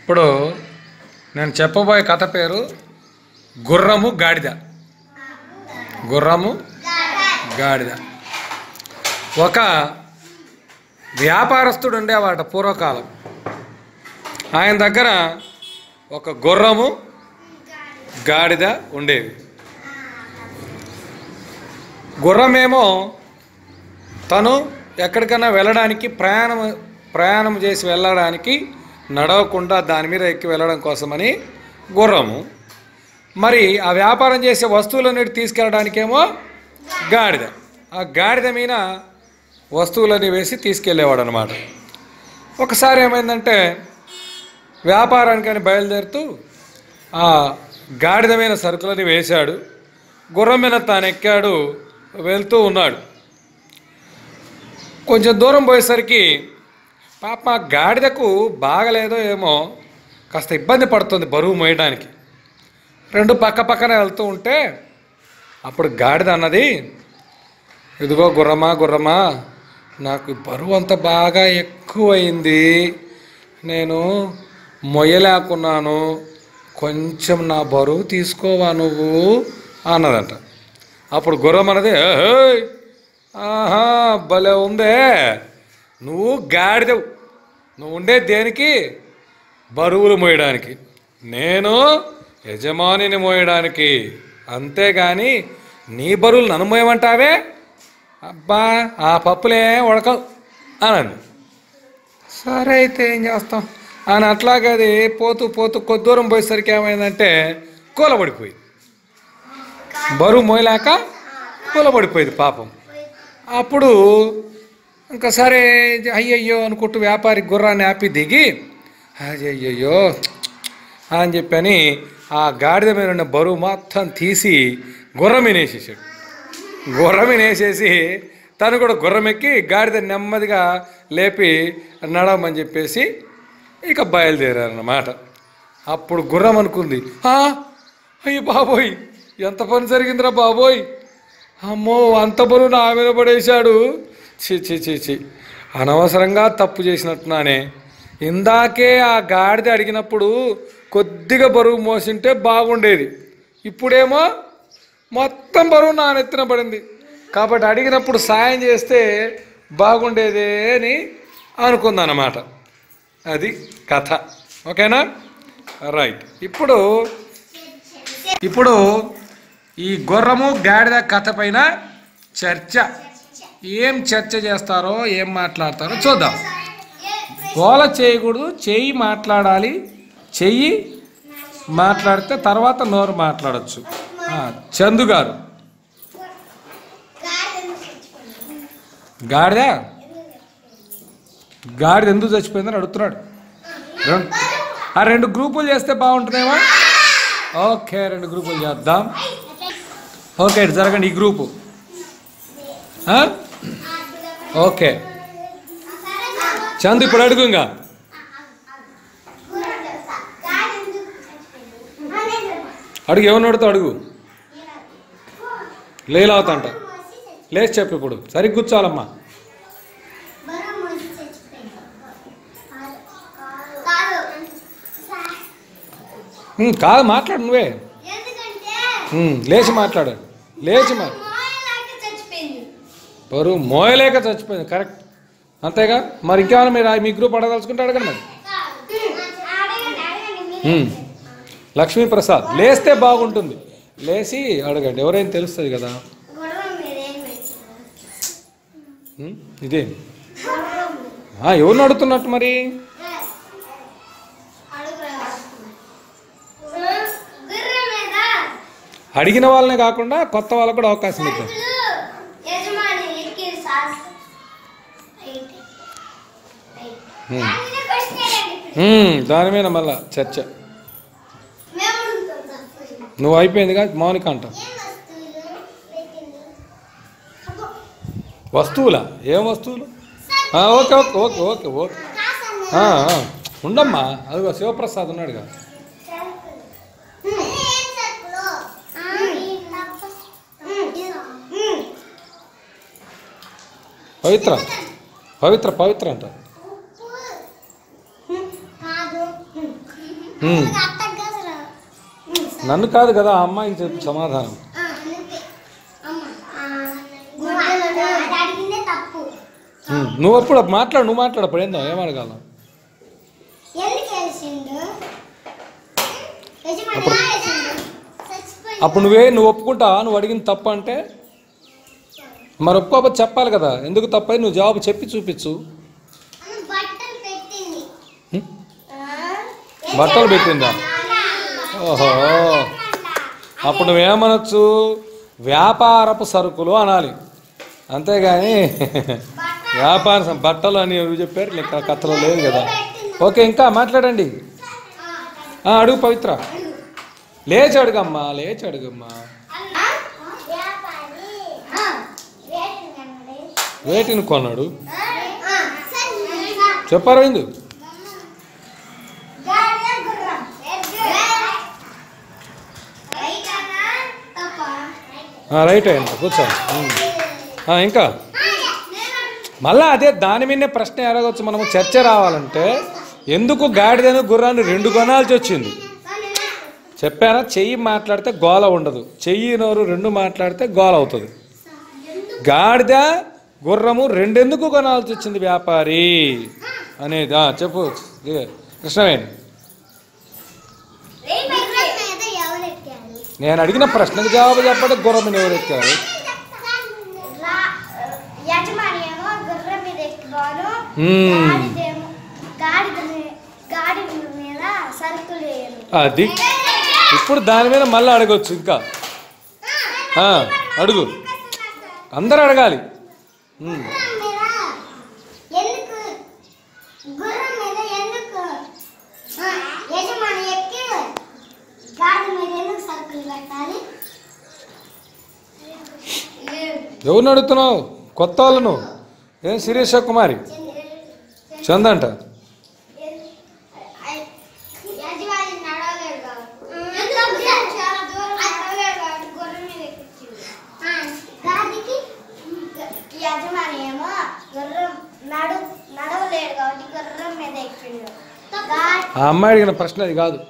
ఇప్పుడు నేను చెప్పబోయే కథ పేరు గుర్రము గాడిద గుర్రము గాడిద ఒక వ్యాపారస్తుడు ఉండేవాట పూర్వకాలం ఆయన దగ్గర ఒక గుర్రము గాడిద ఉండేవి గుర్రమేమో తను ఎక్కడికైనా వెళ్ళడానికి ప్రయాణం ప్రయాణం చేసి వెళ్ళడానికి నడవకుండా దాని మీద ఎక్కి వెళ్ళడం కోసమని గుర్రము మరి ఆ వ్యాపారం చేసే వస్తువులన్నిటి తీసుకెళ్ళడానికేమో గాడిద ఆ గాడిద మీద వస్తువులని వేసి తీసుకెళ్ళేవాడు అనమాట ఒకసారి ఏమైందంటే వ్యాపారానికని బయలుదేరుతూ ఆ గాడిద మీద సరుకులని వేశాడు గుర్రం మీద తాను ఎక్కాడు వెళ్తూ ఉన్నాడు కొంచెం దూరం పోయేసరికి పాప ఆ గాడిదకు బాగలేదో ఏమో కాస్త ఇబ్బంది పడుతుంది బరువు మోయడానికి రెండు పక్క పక్కన వెళ్తూ ఉంటే అప్పుడు గాడిద అన్నది ఇదిగో గుర్రమా గుర్రమా నాకు ఈ బరువు అంత బాగా ఎక్కువైంది నేను మొయ్యలేకున్నాను కొంచెం నా బరువు తీసుకోవా నువ్వు అన్నదంట అప్పుడు గుర్రం అన్నది "ఏయ్, ఆహా భలే ఉందే నువ్వు గాడిదవు నువ్వు ఉండే దేనికి బరువులు మోయడానికి నేను యజమానిని మోయడానికి అంతేగాని నీ బరువులు నన్ను మోయమంటావే అబ్బా ఆ పప్పులే ఉడకవు అనండి సరే అయితే ఏం చేస్తాం అని అట్లాగే అది పోతూ పోతూ కొద్ది దూరం పోయేసరికి ఏమైందంటే కూలబడిపోయింది బరువు మోయలేక కూలబడిపోయింది పాపం అప్పుడు ఇంకా సరే అయ్యయ్యో అనుకుంటూ వ్యాపారి గుర్రాన్ని ఆపి దిగి అయ్యయ్యో అని చెప్పని ఆ గాడిద మీద ఉన్న బరువు మొత్తం తీసి గుర్రం మీద వేసేసాడు గుర్రం మీద వేసేసి తను కూడా గుర్రం ఎక్కి గాడిద నెమ్మదిగా లేపి నడవమని చెప్పేసి ఇక బయలుదేరారన్నమాట అప్పుడు గుర్రం అనుకుంది "ఆ, అయ్య బాబోయ్ ఎంత పని జరిగిందిరా బాబోయ్ అమ్మో అంత బరువు నా మీద పడేశాడు చి చి చి చి అనవసరంగా తప్పు చేసినట్టున్నానే ఇందాకే ఆ గాడిద అడిగినప్పుడు కొద్దిగా బరువు మోసింటే బాగుండేది ఇప్పుడేమో మొత్తం బరువు నా నెత్తిన పడింది కాబట్టి అడిగినప్పుడు సాయం చేస్తే బాగుండేదే అని అనుకుందన్నమాట అది కథ ఓకేనా రైట్ ఇప్పుడు ఇప్పుడు ఈ గుర్రము గాడిద కథ పైన చర్చ ఏం చర్చ చేస్తారో ఏం మాట్లాడతారో చూద్దాం గోల చేయకూడదు చెయ్యి మాట్లాడాలి చెయ్యి మాట్లాడితే తర్వాత నోరు మాట్లాడచ్చు ఆ, చందు గారు గాడిద గాడిద ఎందుకు చచ్చిపోయిందని అడుగుతున్నాడు రెండు ఆ రెండు గ్రూపులు చేస్తే బాగుంటుందేమో ఓకే రెండు గ్రూపులు చేద్దాం ఓకే ఇటు జరగండి ఈ గ్రూపు ఆ? ఓకే చందు ఇప్పుడు అడుగు ఇంకా అడుగు ఎవరిని అడుగుతా అడుగు లేలావుతంట లేచి చెప్పు ఇప్పుడు సరిగ్గా కూర్చోవాలమ్మా ఉమ్, కాదు మాట్లాడు నువ్వే ఉమ్, లేచి మాట్లాడు లేచి మా బరువు మోయలేక చచ్చిపోయింది కరెక్ట్ అంతేగా మరి ఇంకేమైనా మీరు ఆ- మీ గ్రూప్ అడగదలుచుకుంటే అడగండి మరి ఉమ్. లక్ష్మీ ప్రసాద్ లేస్తే బాగుంటుంది లేచి అడగండి ఎవరైనా తెలుస్తుంది కదా ఉమ్, ఇదే ఆ, ఎవరిని అడుగుతున్నట్టు మరి అడిగిన వాళ్ళనే కాకుండా కొత్త వాళ్ళకు కూడా అవకాశం ఇద్దాం యజమాని ఎక్కి సాస్ ఉమ్. ఉమ్, దాని మీద మళ్ళా చర్చ నువ్వు అయిపోయిందిగా మౌనిక అంటావు వస్తువులా ఏం వస్తువులు ఆ, okay okay okay okay okay ఆ, ఆ, ఉండమ్మా అదిగో శివప్రసాద్ ఉన్నాడుగా పవిత్ర పవిత్ర పవిత్ర అంట హ్మ్. అత్తకు కాదురా. ఉమ్, సరే. నన్ను కాదు కదా ఆ అమ్మాయికి చెప్పు సమాధానం ఆ, అందుకే. అమ్మ, ఆ, గుడ్డలను అది అడిగిందే తప్పు హ్మ్. నువ్వు అప్పుడు మాట్లాడు నువ్వు మాట్లాడు అప్పుడు ఏందో ఏం అడగాల ఎందుకు వేసిండు యజమాని అప్పుడు- ఎలా వేసిండు? చచ్చిపోయిండు. అప్పుడు నువ్వే నువ్వు ఒప్పుకుంటావా నువ్వు అడిగింది తప్పు అంటే మరి ఒప్పుకోకపోతే చెప్పాలి కదా ఎందుకు తప్పై నువ్వు జవాబు చెప్పి చూపించు అమ్మ బట్టలు పెట్టింది హ్మ్? ఆ, బట్టలు పెట్టిందా? ఓహో. అప్పుడు నువ్వేమనొచ్చు వ్యాపారపు సరుకులు అనాలి అంతేగాని వ్యాపార సం- బట్టలు అని ఎవరు చెప్పారు లెక్క కథలో లేదు కదా ఓకే ఇంకా మాట్లాడండి ఆ, అడుగు పవిత్ర లేచి అడుగమ్మా లేచి అడుగమ్మా ఆ, వ్యాపారి. ఆ, వేటిందండి? వేటిని కొన్నాడు ఆ, సరే. చెప్పారు ఏంది గాడిద గుర్రం. రైటా? తప్పా? ఆ, రైట్ అయ్యండి కూర్చో ఉమ్. ఆ, ఇంకా మళ్ళా అదే దాని మీదనే ప్రశ్న అడగవచ్చు మనము చర్చ రావాలంటే ఎందుకు గాడిదను గుర్రాన్ని రెండు కొనాల్సి వచ్చింది చెప్పానా చెయ్యి మాట్లాడితే గోల ఉండదు చెయ్యి నోరు రెండు మాట్లాడితే గోల అవుతుంది గాడిద గుర్రము రెండెందుకు కొనాల్సి వచ్చింది వ్యాపారి అనేది ఆ, చెప్పు ఇదే, కృష్ణవేణి గుర్రం మీద ఎవరు ఎక్కారు? నేను అడిగిన ప్రశ్నకు జవాబు చెప్పండి గుర్రం మీద ఎవరు ఎక్కారు రా- యజమాని ఏమో గుర్రం మీద ఎక్కుతాను మ్మ్. గాడిదేమో గాడిద మీ- గాడిద మీద సరుకులు వేయరు అది ఇప్పుడు దాని మీద మళ్ళీ అడగవచ్చు ఇంకా ఆ, అడుగు అందరూ అడగాలి ఉమ్. గుర్రం మీద ఎందుకు గుర్రం మీద ఎందుకు ఆ, యజమాని ఎక్కి గాడిద మీద ఎందుకు సరుకులు పెట్టాలి ఎవరిని అడుగుతున్నావు కొత్త వాళ్ళను ఏం శిరీష కుమారి చందంట యజమాని నడవలేడు కాబట్టి చాలా దూరం నడవలేడు కాబట్టి గుర్రం మీద ఎక్కించింది గాడికి యజమాని ఏమో గుర్రం నడు నడవలేడు కాబట్టి గుర్రం మీద ఎక్కిండు గాడి ఆ అమ్మాయి అడిగిన ప్రశ్న అది కాదు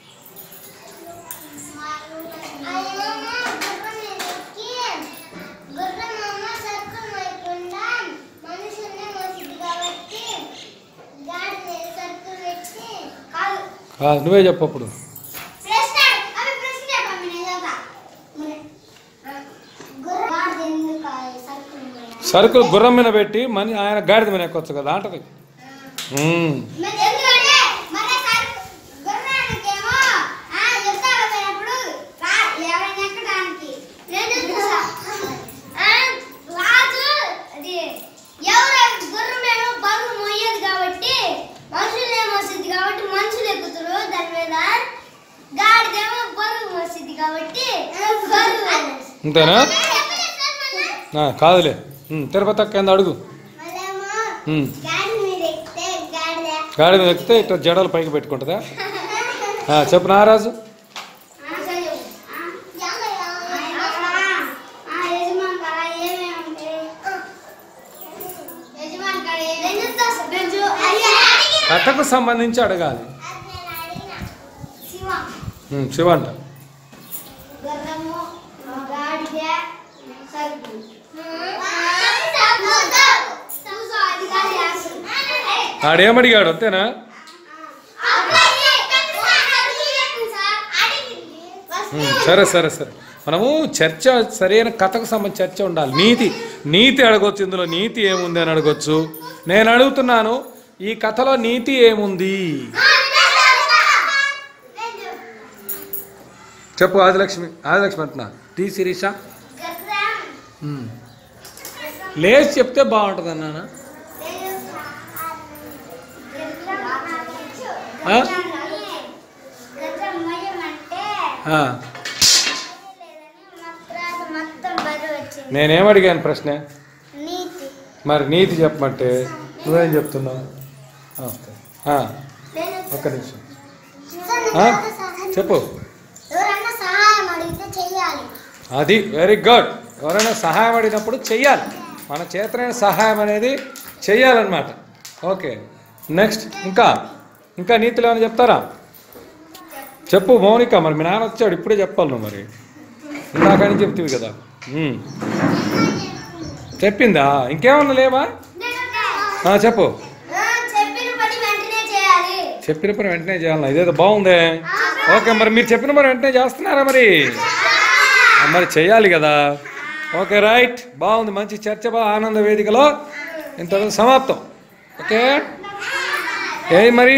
కాదు నువ్వే చెప్పు అప్పుడు సరుకులు గుర్రం మీద పెట్టి మని ఆయన గాడిద మీద ఎక్కొచ్చు కదా అంటది ఉమ్. ఎందుకంటే మన సరుకు గుర్రానికేమో ఆ యుద్ధాలు పోయినప్పుడు రా- ఎవరైనా ఎక్కడానికి లేదు ఆ, రాజు అది ఎవరు గుర్రమేమో బరువు మోయదు కాబట్టి మనుషులు మోసిద్ది కాబట్టి మనుషులు ఎక్కుతారు దాని మీద గాడిదేమో బరువు మోసిద్ది కాబట్టి బరువు అంతేనా ఆ, కాదులే ఉమ్, తిరుపతి అక్క ఏందో అడుగు మళ్ళేమో ఉమ్. గాడి మీద ఎక్కితే గాడిద గాడి మీద ఎక్కితే ఇట్లా జడలు పైకి పెట్టుకుంటుందా ఆ, చెప్పు నారాజు కథకు సంబంధించి అడగాలి ఉమ్, శివ అంట ఆడేమడిగాడు అంతేనా ఉమ్, సరే సరే సరే మనము చర్చ సరైన కథకు సంబంధించి చర్చ ఉండాలి నీతి నీతి అడగొచ్చు ఇందులో నీతి ఏముంది అని అడగొచ్చు నేను అడుగుతున్నాను ఈ కథలో నీతి ఏముంది చెప్పు ఆదిలక్ష్మి ఆదిలక్ష్మి అంటున్నా టీ శిరీష ఉమ్. లేచి చెప్తే బాగుంటుంది అన్నానా ఆ? ఆ, మొత్తం బరువు వచ్చింది నేనేం అడిగాను ప్రశ్న నీతి మరి నీతి చెప్పమంటే నువ్వేం చెప్తున్నావు ఆ, ఆ, ఒక్క నిమిషం ఆ? చెప్పు ఎవరన్నా సహాయం అడిగితే చెయ్యాలి అది వెరీ గుడ్ ఎవరైనా సహాయం అడిగినప్పుడు చెయ్యాలి మన చేతనైన సహాయం అనేది చెయ్యాలన్నమాట ఓకే నెక్స్ట్ ఇంకా ఇంకా నీతులు ఏమైనా చెప్తారా చెప్పు మౌనిక మరి మీ నాన్న వచ్చాడు ఇప్పుడే చెప్పాలి నువ్వు మరి ఇందాక అని చెప్తివి కదా ఉమ్. చెప్పిందా ఇంకేమన్నా లేవా ఆ, చెప్పు చెప్పిన పని వెంటనే చేయాలి చెప్పిన పని వెంటనే చేయాలి ఇదేదో బాగుందే ఓకే మరి మీరు చెప్పిన పని వెంటనే చేస్తున్నారా మరి ఆ, మరి చేయాలి కదా ఓకే రైట్ బాగుంది మంచి చర్చ బా ఆనంద వేదికలో ఇంత సమాప్తం ఓకే ఏ మరి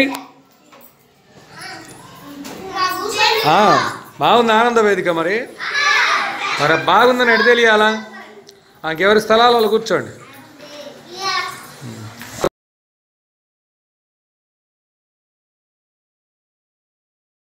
ఆ, బాగుంది ఆనంద వేదిక మరి మరి బాగుందని ఎడ తెలియాలా ఇంకెవరి స్థలాలలో కూర్చోండి